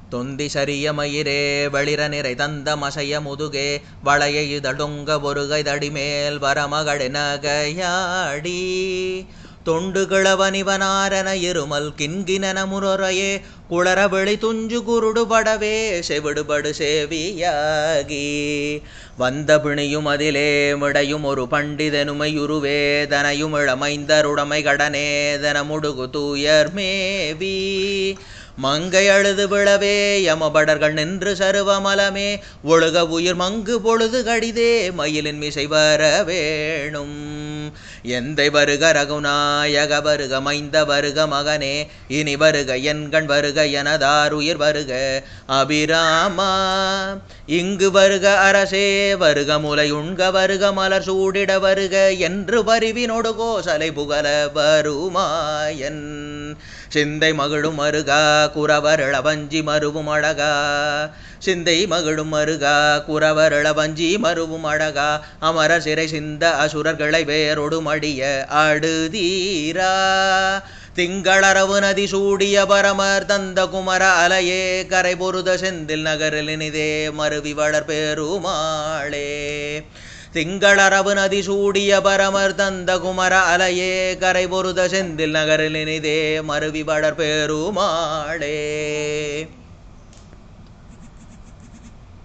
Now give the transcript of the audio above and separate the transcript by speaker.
Speaker 1: தொந்தி சரிய மயிரே வெளிர நிறை தந்த மசைய முதுகே வளைய இதழுங்க ஒருகை தடிமேல் வரமகடு நகையாடி தொண்டு கிழவனிவனாரன இருமல் கிண்கிணன முரரையே குளர வெளி துஞ்சு குருடு படவே செவிடுபடு சேவியாகி வந்த பிணியும் அதிலே மிடையும் ஒரு பண்டிதனுமையுருவே தனையும் இளமைந்தருடமை கடனே தன முடுகு தூயர் மேவி மங்கை அழுது விழவே யமபடர்கள் நின்று சருவமலமே ஒழுக உயிர் மங்கு பொழுது கடிதே மயிலின் மிசை வர வேணும் எந்தை வருக ரகுநாயக வருக மைந்த வருக மகனே இனி வருக என்கண் வருக எனதாருயிர் வருக அபிராமா இங்கு வருக அரசே வருக முலை உண்க வருக மலர் சூடிட வருக என்று பரிவினொடு கோசலை புகழ வருமாயன் சிந்தை மகிழும் மருகா குறவர் இளவஞ்சி மருவும் அழகா சிந்தை மகிழும் மருகா குறவர் இளவஞ்சி மருவும் அழகா அமர சிறை சிந்த அசுரர்களை வேறொடு மடிய அடுதீரா திங்களரவு நதி சூடிய பரமர் தந்த குமர அலையே கரை பொருத செந்தில் நகரில் இனிதே மருவி வளர் பெருமாளே திங்களரவு நதி சூடிய பரமர் தந்த குமர அலையே கரை பொருத செந்தில் நகரில் இனிதே மருவி வளர் பெருமாளே